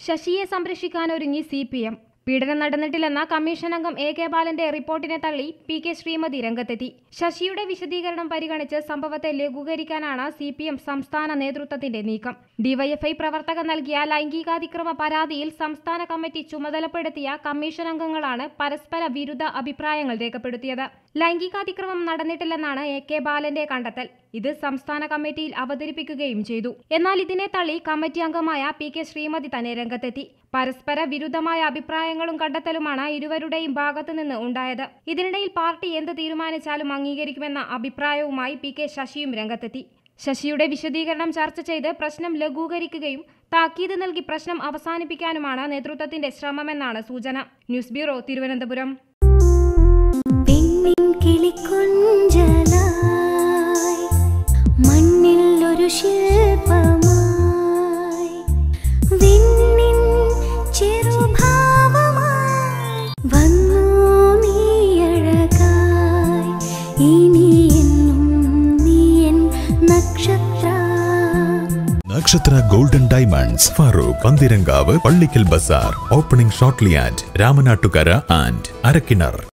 ശശിയെ സംരക്ഷിക്കാനൊരുങ്ങി C P M പീഡനം നടന്നിട്ടില്ലെന്ന കമ്മീഷൻ അംഗം എ കെ ബാലന്റെ റിപ്പോർട്ടിനെ തള്ളി പി കെ ശ്രീമതി രംഗത്തെത്തി ശശിയുടെ വിശദീകരണം പരിഗണിച്ച് സംഭവത്തെ ലഘൂകരിക്കാനാണ് സി പി എം സംസ്ഥാന നേതൃത്വത്തിന്റെ നീക്കം ഡിവൈഎഫ്ഐ പ്രവർത്തകർ നൽകിയ ലൈംഗികാതിക്രമ പരാതിയിൽ സംസ്ഥാന കമ്മിറ്റി ചുമതലപ്പെടുത്തിയ കമ്മീഷൻ അംഗങ്ങളാണ് പരസ്പര വിരുദ്ധ അഭിപ്രായങ്ങൾ രേഖപ്പെടുത്തിയത് ലൈംഗികാതിക്രമം നടന്നിട്ടില്ലെന്നാണ് എ കെ ബാലന്റെ കണ്ടെത്തൽ ഇത് സംസ്ഥാന കമ്മിറ്റിയിൽ അവതരിപ്പിക്കുകയും ചെയ്തു എന്നാൽ ഇതിനെ തള്ളി കമ്മിറ്റി അംഗമായ പി കെ ശ്രീമതി തന്നെ രംഗത്തെത്തി പരസ്പര വിരുദ്ധമായ അഭിപ്രായങ്ങളും കണ്ടെത്തലുമാണ് ഇരുവരുടെയും ഭാഗത്തു നിന്ന് ഉണ്ടായത് ഇതിനിടയിൽ പാർട്ടി എന്ത് തീരുമാനിച്ചാലും അംഗീകരിക്കുമെന്ന അഭിപ്രായവുമായി പി കെ ശശിയും രംഗത്തെത്തി ശശിയുടെ വിശദീകരണം ചർച്ച ചെയ്ത് പ്രശ്നം ലഘൂകരിക്കുകയും താക്കീത് നൽകി പ്രശ്നം അവസാനിപ്പിക്കാനുമാണ് നേതൃത്വത്തിന്റെ ശ്രമമെന്നാണ് സൂചന ന്യൂസ് ബ്യൂറോ തിരുവനന്തപുരം പെണ്ണിൻ കിളിക്കൊഞ്ചലായി മണ്ണിൽ ഒരു ശില്പമായി വിണ്ണിൻ ചെറുഭാവമായി വന്നു നീ അഴകായി ഇനി എന്നും നീ എൻ Nakshatra Nakshatra golden diamonds Farook Panthirankavu Pallikkal Bazar opening shortly at Ramanattukara and Arakkinar